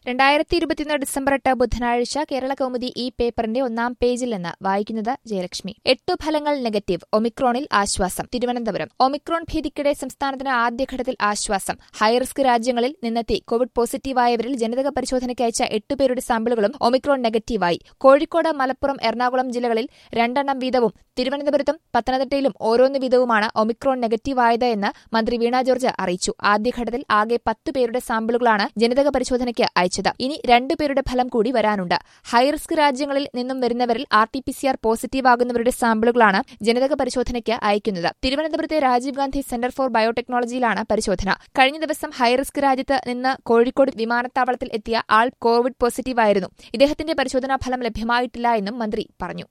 രണ്ടായിരത്തി ഇരുപത്തിയൊന്ന് ഡിസംബർ എട്ട് ബുധനാഴ്ച കേരള കൗമുദി ഈ പേപ്പറിന്റെ ഒന്നാം പേജിൽ നിന്ന് വായിക്കുന്നത് ജയലക്ഷ്മി എട്ടു ഫലങ്ങൾ നെഗറ്റീവ് ഒമിക്രോണിൽ ആശ്വാസം തിരുവനന്തപുരം ഒമിക്രോൺ ഭീതിക്കിടെ സംസ്ഥാനത്തിന് ആദ്യഘട്ടത്തിൽ ആശ്വാസം ഹൈറിസ്ക് രാജ്യങ്ങളിൽ നിന്നെത്തി കോവിഡ് പോസിറ്റീവായവരിൽ ജനിതക പരിശോധനയ്ക്ക് അയച്ച എട്ടുപേരുടെ സാമ്പിളുകളും ഒമിക്രോൺ നെഗറ്റീവായി കോഴിക്കോട് മലപ്പുറം എറണാകുളം ജില്ലകളിൽ രണ്ടെണ്ണം വീതവും തിരുവനന്തപുരത്തും പത്തനംതിട്ടയിലും ഓരോന്ന് വീതവുമാണ് ഒമിക്രോൺ നെഗറ്റീവായത് എന്ന് മന്ത്രി വീണ ജോർജ് അറിയിച്ചു ആദ്യഘട്ടത്തിൽ ആകെ പത്ത് പേരുടെ സാമ്പിളുകളാണ് ജനിതക പരിശോധനയ്ക്ക് അയച്ചത് ഇനി രണ്ടുപേരുടെ ഫലം കൂടി വരാനുണ്ട് ഹൈറിസ്ക് രാജ്യങ്ങളിൽ നിന്നും വരുന്നവരിൽ R T P C R positive ആകുന്നവരുടെ സാമ്പിളുകളാണ് ജനിതക പരിശോധനയ്ക്ക് അയക്കുന്നത് തിരുവനന്തപുരത്തെ രാജീവ് ഗാന്ധി സെന്റർ ഫോർ ബയോടെക്നോളജിയിലാണ് പരിശോധന കഴിഞ്ഞ ദിവസം ഹൈറിസ്ക് രാജ്യത്ത് നിന്ന് കോഴിക്കോട് വിമാനത്താവളത്തിൽ എത്തിയ ആൾ കോവിഡ് പോസിറ്റീവായിരുന്നു ഇദ്ദേഹത്തിന്റെ പരിശോധനാ ഫലം ലഭ്യമായിട്ടില്ല എന്നും മന്ത്രി പറഞ്ഞു